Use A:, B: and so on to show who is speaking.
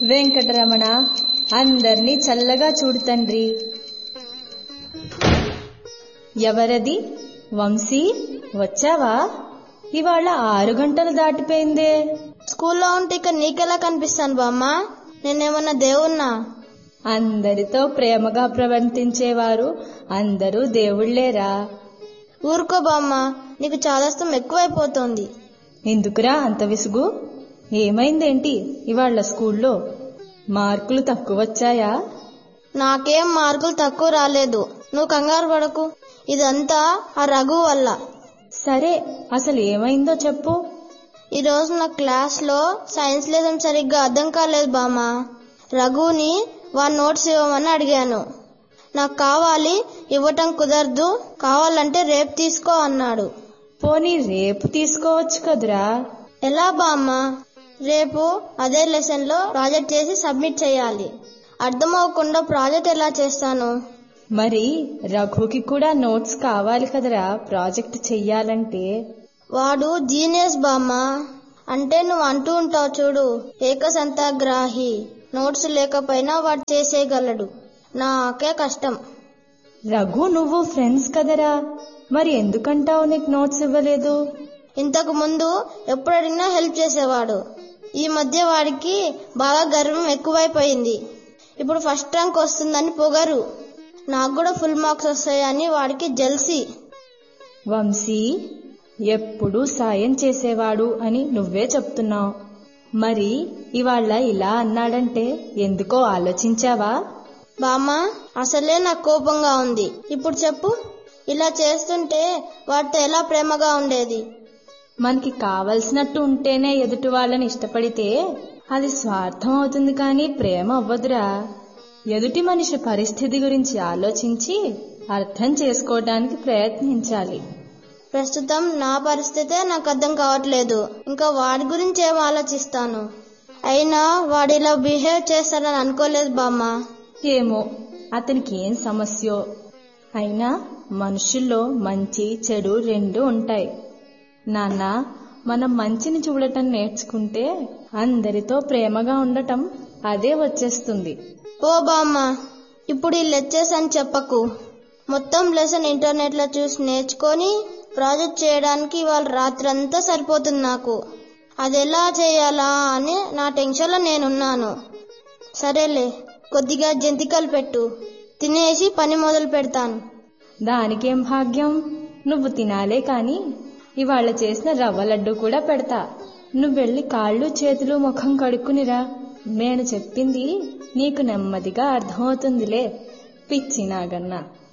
A: వెంకటరమణ అందర్నీ చల్లగా చూడు తండ్రి ఎవరది వంశీ వచ్చావా ఇవాళ ఆరు గంటలు దాటిపోయిందే
B: స్కూల్లో ఉంటే ఇక నీకెలా కనిపిస్తాను బామ్మ నేనేమన్నా దేవుణ్ణా
A: అందరితో ప్రేమగా ప్రవర్తించేవారు అందరూ దేవుళ్లేరా
B: ఊరుకో బామ్మ నీకు చాదస్తం ఎక్కువైపోతోంది
A: ఎందుకురా అంత విసుగు ఏమైందేంటి ఇవాళ స్కూల్లో మార్కులు తక్కువ వచ్చాయా
B: నాకేం మార్కులు తక్కువ రాలేదు నువ్వు కంగారు పడకు ఇదంతా ఆ రఘు వల్ల
A: సరే అసలు ఏమైందో చెప్పు
B: ఈ రోజు నా క్లాస్ లో సైన్స్ లెసన్ సరిగ్గా అర్థం కాలేదు బామ్మ రఘుని వాడి నోట్స్ ఇవ్వమని అడిగాను నాకు కావాలి ఇవ్వటం కుదరదు కావాలంటే రేపు తీసుకో అన్నాడు
A: పోనీ రేపు తీసుకోవచ్చు కదురా
B: ఎలా బామ్మ రేపు అదే లెసన్ లో ప్రాజెక్ట్ చేసి సబ్మిట్ చేయాలి అర్థం అవ్వకుండా ప్రాజెక్ట్ ఎలా చేస్తాను
A: మరి రఘుకి కూడా నోట్స్ కావాలి కదరా ప్రాజెక్ట్ చెయ్యాలంటే
B: వాడు జీనియస్ బామ్మ అంటే నువ్వు అంటూ ఉంటావు చూడు ఏకసంతాగ్రాహి నోట్స్ లేకపోయినా వాడు చేసేయగలడు నాకే కష్టం
A: రఘు నువ్వు ఫ్రెండ్స్ కదరా మరి ఎందుకంటావు నీకు నోట్స్ ఇవ్వలేదు
B: ఇంతకు ముందు ఎప్పుడు అడిగినా హెల్ప్ చేసేవాడు ఈ మధ్య వాడికి బాగా గర్వం ఎక్కువైపోయింది ఇప్పుడు ఫస్ట్ ర్యాంక్ వస్తుందని పొగరు నాకు కూడా ఫుల్ మార్క్స్ వస్తాయని వాడికి జల్సీ
A: వంశీ ఎప్పుడు సాయం చేసేవాడు అని నువ్వే చెప్తున్నావు మరి ఇవాళ ఇలా అన్నాడంటే ఎందుకో ఆలోచించావా
B: బామ్మ అసలే నాకు కోపంగా ఉంది ఇప్పుడు చెప్పు ఇలా చేస్తుంటే వాడితో ఎలా ప్రేమగా ఉండేది
A: మనకి కావలసినట్టు ఉంటేనే ఎదుటి వాళ్ళని ఇష్టపడితే అది స్వార్థం అవుతుంది కానీ ప్రేమ అవ్వదురా ఎదుటి మనిషి పరిస్థితి గురించి ఆలోచించి అర్థం చేసుకోవడానికి ప్రయత్నించాలి
B: ప్రస్తుతం నా పరిస్థితే నాకు అర్థం కావట్లేదు ఇంకా వాడి గురించి ఏం ఆలోచిస్తాను అయినా వాడు ఇలా బిహేవ్ చేస్తాడని అనుకోలేదు బామ్మ
A: ఏమో అతనికి ఏం సమస్యో అయినా మనుషుల్లో మంచి చెడు రెండు ఉంటాయి నాన్న మనం మంచిని చూడటం నేర్చుకుంటే అందరితో ప్రేమగా ఉండటం అదే వచ్చేస్తుంది
B: ఓ బామ్మ ఇప్పుడు ఈ లెక్చర్స్ అని చెప్పకు మొత్తం లెసన్ ఇంటర్నెట్ లో చూసి నేర్చుకొని ప్రాజెక్ట్ చేయడానికి ఇవాళ రాత్రంతా సరిపోతుంది నాకు అది ఎలా చేయాలా అని నా టెన్షన్ లో నేనున్నాను సరేలే కొద్దిగా జంతికలు పెట్టు తినేసి పని మొదలు పెడతాను
A: దానికేం భాగ్యం నువ్వు తినాలే కాని ఇవాళ చేసిన రవ్వ లడ్డు కూడా పెడతా నువ్వు వెళ్ళి కాళ్ళు చేతులు ముఖం కడుక్కునిరా నేను చెప్పింది నీకు నెమ్మదిగా అర్థమవుతుందిలే పిచ్చి నాగన్నా